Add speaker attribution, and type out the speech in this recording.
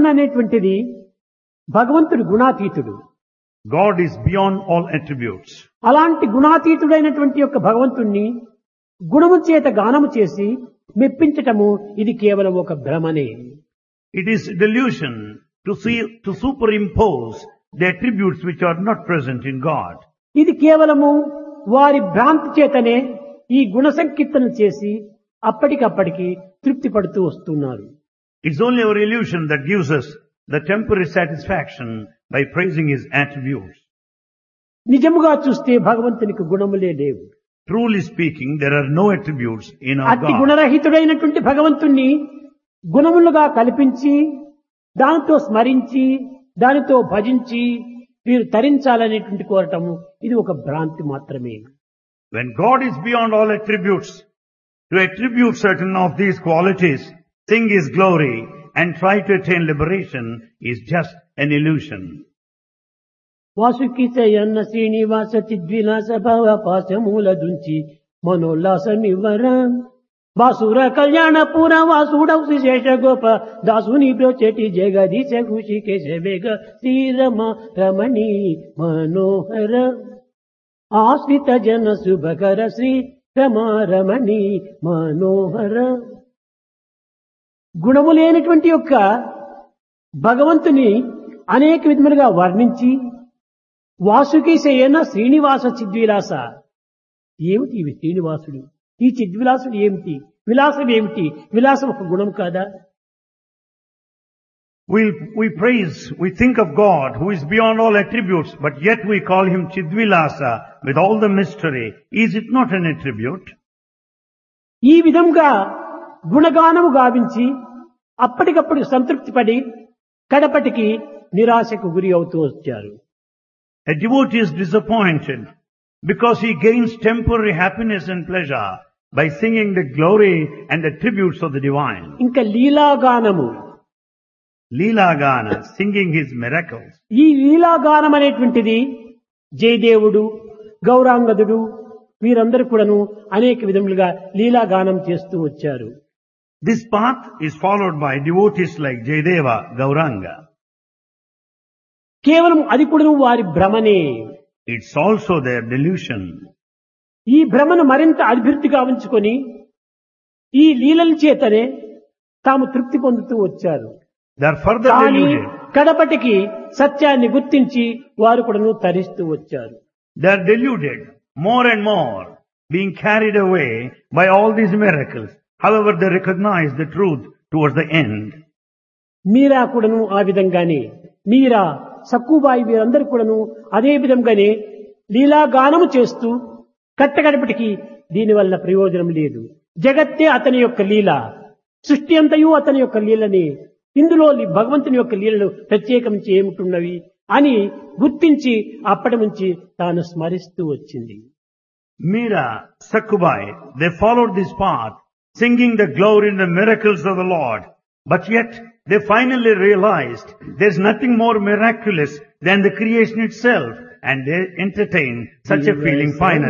Speaker 1: అనేటువంటిది భగవంతుడు గుణాతీతుడు
Speaker 2: God is beyond all attributes.
Speaker 1: అలాంటి గుణాతీతుడైనటువంటి యొక్క భగవంతుణ్ణి గుణము చేత గానము చేసి మెప్పించటము ఇది కేవలం ఒక భ్రమనే
Speaker 2: It is delusion to see, to superimpose the attributes which are not present in God.
Speaker 1: ఇది కేవలము వారి భ్రాంతి చేతనే ఈ గుణ సంకీర్తన చేసి అప్పటికప్పటికి తృప్తి పడుతూ వస్తున్నారు
Speaker 2: It's only our illusion that gives us the temporary satisfaction by praising His attributes.
Speaker 1: నిజముగా చూస్తే భగవంతునికి గుణములే లేవు
Speaker 2: Truly speaking, there are no attributes in our
Speaker 1: అట్టి
Speaker 2: God.
Speaker 1: గుణరహితుడైనటువంటి భగవంతుణ్ణి గుణములుగా కల్పించి దానితో స్మరించి దానితో భజించి వీరు తరించాలనేటువంటి కోరటము ఇది ఒక భ్రాంతి మాత్రమే
Speaker 2: When God is beyond all attributes, to attribute certain of these qualities, sing His glory and try to attain liberation is just an illusion.
Speaker 1: వాసుకిశయన్న Srinivasa చిద్విలాస భవ పాశమూల దుంచి మనోల్లాసమివ్వర వాసుర కళ్యాణ పుర వాసుడౌ శేష గోప దాసుని బ్రోచెటి జగదీశ ఖుషికేశ వేగ శ్రీరమ రమణి మనోహర ఆశ్రిత జన శుభకర శ్రీ రమ రమణి మనోహర గుణము లేనటువంటి యొక్క భగవంతుని అనేక విధములుగా వర్ణించి వాసుకీశయన శ్రీనివాస చిద్విలాస ఏమిటి ఇవి శ్రీనివాసుడు ఈ చిద్విలాసుడు ఏమిటి విలాసం ఏమిటి విలాసం ఒక గుణం కాదా
Speaker 2: We, we praise, we think of God who is beyond all attributes, but yet we call him Chidvilasa with all the mystery. Is it not an attribute?
Speaker 1: ఈ విధంగా గుణగానము గావించి అప్పటికప్పుడు సంతృప్తి పడి కడపటికి నిరాశకు గురి అవుతూ వచ్చారు
Speaker 2: A devotee is disappointed because he gains temporary happiness and pleasure by singing the glory and attributes of the divine.
Speaker 1: ఇంకా లీలాగానము
Speaker 2: Leela Gana, singing his miracles.
Speaker 1: ఈ లీలాగానం అనేటువంటిది జయదేవుడు గౌరాంగదుడు వీరందరూ కూడాను అనేక విధములుగా లీలాగానం చేస్తూ వచ్చారు
Speaker 2: This path is followed by devotees like Jayadeva, Gauranga.
Speaker 1: కేవలం అది కూడాను వారి భ్రమనే
Speaker 2: It's also their delusion.
Speaker 1: ఈ భ్రమను మరింత అభివృద్ధిగా ఉంచుకొని ఈ లీలల చేతనే తాము తృప్తి పొందుతూ వచ్చారు
Speaker 2: They are further
Speaker 1: కానీ
Speaker 2: deluded.
Speaker 1: కడపటికి సత్యాన్ని గుర్తించి వారు కూడాను తరిస్తూ వచ్చారు
Speaker 2: They are deluded more and more, being carried away by all these miracles. However, they recognize the truth towards the end.
Speaker 1: మీరా కూడాను ఆ విధంగానే మీరా సక్కుబాయి వీరందరూ కూడాను అదే విధంగానే లీలాగానము చేస్తూ కట్టగడపటికి దీనివల్ల ప్రయోజనం లేదు జగత్తే అతని యొక్క లీల సృష్టి అంతయు అతని యొక్క లీలని ఇందులో లి- భగవంతుని యొక్క లీలలు ప్రత్యేకించి ఏమిటున్నవి అని గుర్తించి అప్పటి నుంచి తాను స్మరిస్తూ వచ్చింది
Speaker 2: Meera, Sakubai, they followed this path, singing the glory and the miracles of the Lord. But yet, they finally realized there's nothing more miraculous than the creation itself, and they entertained such a feeling finally.